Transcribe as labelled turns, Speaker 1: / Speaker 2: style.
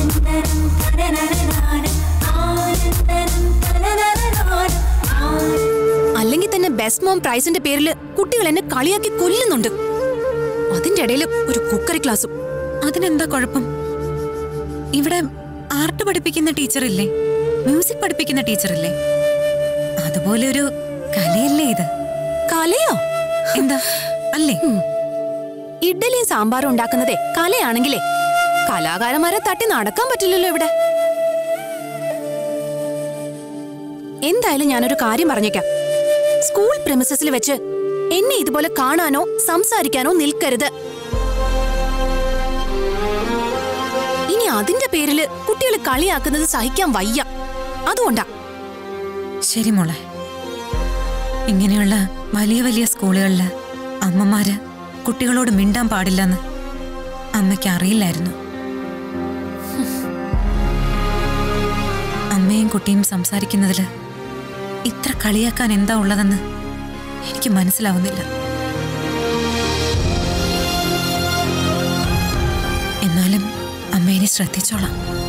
Speaker 1: അല്ലെങ്കിൽ തന്നെ best mom പ്രൈസിന്റെ പേരിൽ കുട്ടികൾ എന്നെ കളിയാക്കി കൊല്ലുന്നുണ്ട് അതിന്റെ ഇടയിൽ ഒരു കുക്കറി ക്ലാസ്സും
Speaker 2: അതിനെന്താ കുഴപ്പം ഇവിടെ ആർട്ട് പഠിപ്പിക്കുന്ന ടീച്ചറില്ലേ മ്യൂസിക് പഠിപ്പിക്കുന്ന ടീച്ചറില്ലേ അതുപോലെ ഒരു കലയല്ലേ ഇത്
Speaker 1: കലയോ
Speaker 2: എന്താ അല്ലേ
Speaker 1: ഇഡ്ഡലിയും സാമ്പാറും ഉണ്ടാക്കുന്നതേ കലയാണെങ്കിലേ കലാകാരന്മാരെ തട്ടി നടക്കാൻ പറ്റില്ലല്ലോ ഇവിടെ എന്തായാലും ഞാനൊരു കാര്യം പറഞ്ഞേക്കാം സ്കൂൾ പ്രിമിസസിൽ വെച്ച് എന്നെ ഇതുപോലെ കാണാനോ സംസാരിക്കാനോ നിൽക്കരുത് ഇനി അതിന്റെ പേരില് കുട്ടികൾ കളിയാക്കുന്നത് സഹിക്കാൻ വയ്യ അതുകൊണ്ടാ
Speaker 2: ശരി മോളെ ഇങ്ങനെയുള്ള വലിയ വലിയ സ്കൂളുകളില് അമ്മമാര് കുട്ടികളോട് മിണ്ടാൻ പാടില്ലെന്ന് അമ്മയ്ക്ക് അറിയില്ലായിരുന്നു അമ്മയും കുട്ടിയും സംസാരിക്കുന്നതില് ഇത്ര കളിയാക്കാൻ എന്താ ഉള്ളതെന്ന് എനിക്ക് മനസ്സിലാവുന്നില്ല എന്നാലും അമ്മേനെ ശ്രദ്ധിച്ചോളാം